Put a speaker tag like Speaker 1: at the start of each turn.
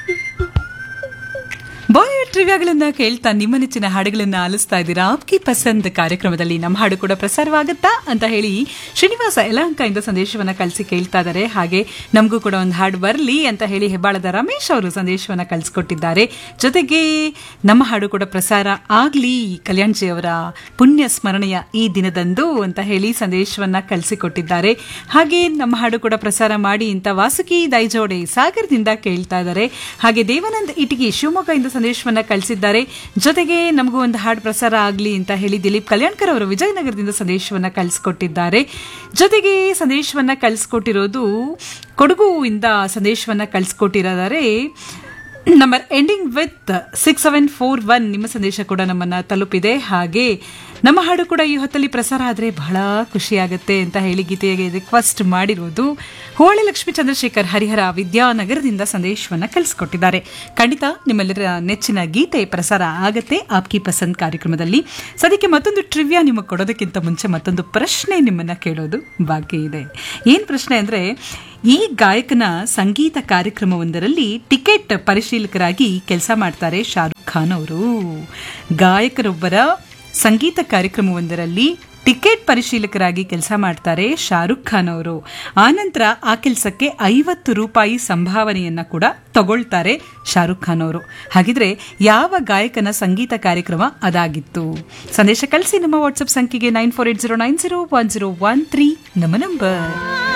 Speaker 1: Bollywood ಟ್ರಿವ್ಯಾಗಳನ್ನ ಕೇಳ್ತಾ ನಿಮ್ಮ ನೆಚ್ಚಿನ ಹಾಡುಗಳನ್ನ ಆಲಿಸ್ತಾ ಇದ್ದೀರಾ ಆಪ್ಕಿ ಪಸಂದ್ ಕಾರ್ಯಕ್ರಮದಲ್ಲಿ ನಮ್ಮ ಹಾಡು ಕೂಡ ಪ್ರಸಾರವಾಗುತ್ತಾ ಅಂತ ಹೇಳಿ ಶ್ರೀನಿವಾಸ ಯಲಹಂಕದಿಂದ ಸಂದೇಶವನ್ನ ಕಳಿಸಿ ಕೇಳ್ತಾ ಇದ್ದಾರೆ ಹಾಗೆ ನಮಗೂ ಕೂಡ ಒಂದು ಹಾಡು ಬರಲಿ ಅಂತ ಹೇಳಿ ಹೆಬ್ಬಾಳದ ರಮೇಶ್ ಅವರು ಸಂದೇಶವನ್ನ ಕಳಿಸ್ಕೊಟ್ಟಿದ್ದಾರೆ ಜೊತೆಗೆ ನಮ್ಮ ಹಾಡು ಕೂಡ ಪ್ರಸಾರ ಆಗ್ಲಿ ಕಲ್ಯಾಣ್ಜಿ ಅವರ ಪುಣ್ಯ ಸ್ಮರಣೆಯ ಈ ದಿನದಂದು ಅಂತ ಹೇಳಿ ಸಂದೇಶವನ್ನ ಕಳಿಸಿಕೊಟ್ಟಿದ್ದಾರೆ ಹಾಗೆ ನಮ್ಮ ಹಾಡು ಕೂಡ ಪ್ರಸಾರ ಮಾಡಿ ಅಂತ ವಾಸುಕಿ ದೈಜೋಡೆ ಸಾಗರದಿಂದ ಕೇಳ್ತಾ ಇದ್ದಾರೆ ಹಾಗೆ ದೇವಾನಂದ್ ಇಟಗಿ ಶಿವಮೊಗ್ಗದಿಂದ ಸಂದೇಶವನ್ನ ಕಳಿಸಿದ್ದಾರೆ ಜೊತೆಗೆ ನಮಗೂ ಒಂದು ಹಾಡು ಪ್ರಸಾರ ಆಗಲಿ ಅಂತ ಹೇಳಿ ದಿಲೀಪ್ ಕಲ್ಯಾಣ್ಕರ್ ಅವರು ವಿಜಯನಗರದಿಂದ ಸಂದೇಶವನ್ನ ಕಳಿಸ್ಕೊಟ್ಟಿದ್ದಾರೆ ಜೊತೆಗೆ ಸಂದೇಶವನ್ನ ಕಳಿಸ್ಕೊಟ್ಟಿರೋದು ಕೊಡಗು ಇಂದ ಸಂದೇಶವನ್ನ ಕಳಿಸ್ಕೊಟ್ಟಿದ್ದಾರೆ number ending with six seven four one ನಿಮ್ಮ ಸಂದೇಶ ಕೂಡ ನಮ್ಮನ್ನ ತಲುಪಿದೆ ಹಾಗೆ ನಮ್ಮ ಹಾಡು ಕೂಡ ಈ ಹೊತ್ತಲ್ಲಿ ಪ್ರಸಾರ ಆದರೆ ಬಹಳ ಖುಷಿಯಾಗುತ್ತೆ ಅಂತ ಹೇಳಿ ಗೀತೆಗೆ ರಿಕ್ವೆಸ್ಟ್ ಮಾಡಿರೋದು ಹೋಳಿ ಲಕ್ಷ್ಮೀ ಚಂದ್ರಶೇಖರ್ ಹರಿಹರ ವಿದ್ಯಾನಗರದಿಂದ ಸಂದೇಶವನ್ನ ಕಳಿಸ್ಕೊಟ್ಟಿದ್ದಾರೆ ಖಂಡಿತ ನಿಮ್ಮೆಲ್ಲರ ನೆಚ್ಚಿನ ಗೀತೆ ಪ್ರಸಾರ ಆಗತ್ತೆ ಆಪ್ಕಿ ಪಸಂದ್ ಕಾರ್ಯಕ್ರಮದಲ್ಲಿ ಸದ್ಯಕ್ಕೆ ಮತ್ತೊಂದು ಟ್ರಿವ್ಯಾ ನಿಮಗೆ ಕೊಡೋದಕ್ಕಿಂತ ಮುಂಚೆ ಮತ್ತೊಂದು ಪ್ರಶ್ನೆ ನಿಮ್ಮನ್ನ ಕೇಳೋದು ಬಾಕಿ ಇದೆ ಏನ್ ಪ್ರಶ್ನೆ ಅಂದ್ರೆ ಈ ಗಾಯಕನ ಸಂಗೀತ ಕಾರ್ಯಕ್ರಮವೊಂದರಲ್ಲಿ ಟಿಕೆಟ್ ಪರಿಶೀಲಕರಾಗಿ ಕೆಲಸ ಮಾಡ್ತಾರೆ ಶಾರುಖ್ ಖಾನ್ ಅವರು ಗಾಯಕರೊಬ್ಬರ ಸಂಗೀತ ಕಾರ್ಯಕ್ರಮವೊಂದರಲ್ಲಿ ಟಿಕೆಟ್ ಪರಿಶೀಲಕರಾಗಿ ಕೆಲಸ ಮಾಡ್ತಾರೆ ಶಾರುಖ್ ಖಾನ್ ಅವರು ಆನಂತರ ಆ ಕೆಲಸಕ್ಕೆ ಐವತ್ತು ರೂಪಾಯಿ ಸಂಭಾವನೆಯನ್ನ ಕೂಡ ತಗೊಳ್ತಾರೆ ಶಾರುಖ್ ಖಾನ್ ಅವರು ಹಾಗಿದ್ರೆ ಯಾವ ಗಾಯಕನ ಸಂಗೀತ ಕಾರ್ಯಕ್ರಮ ಅದಾಗಿತ್ತು ಸಂದೇಶ ಕಳಿಸಿ ನಮ್ಮ ವಾಟ್ಸ್ಆಪ್ ಸಂಖ್ಯೆಗೆ nine four eight zero nine zero one zero one three ನಮ್ಮ ನಂಬರ್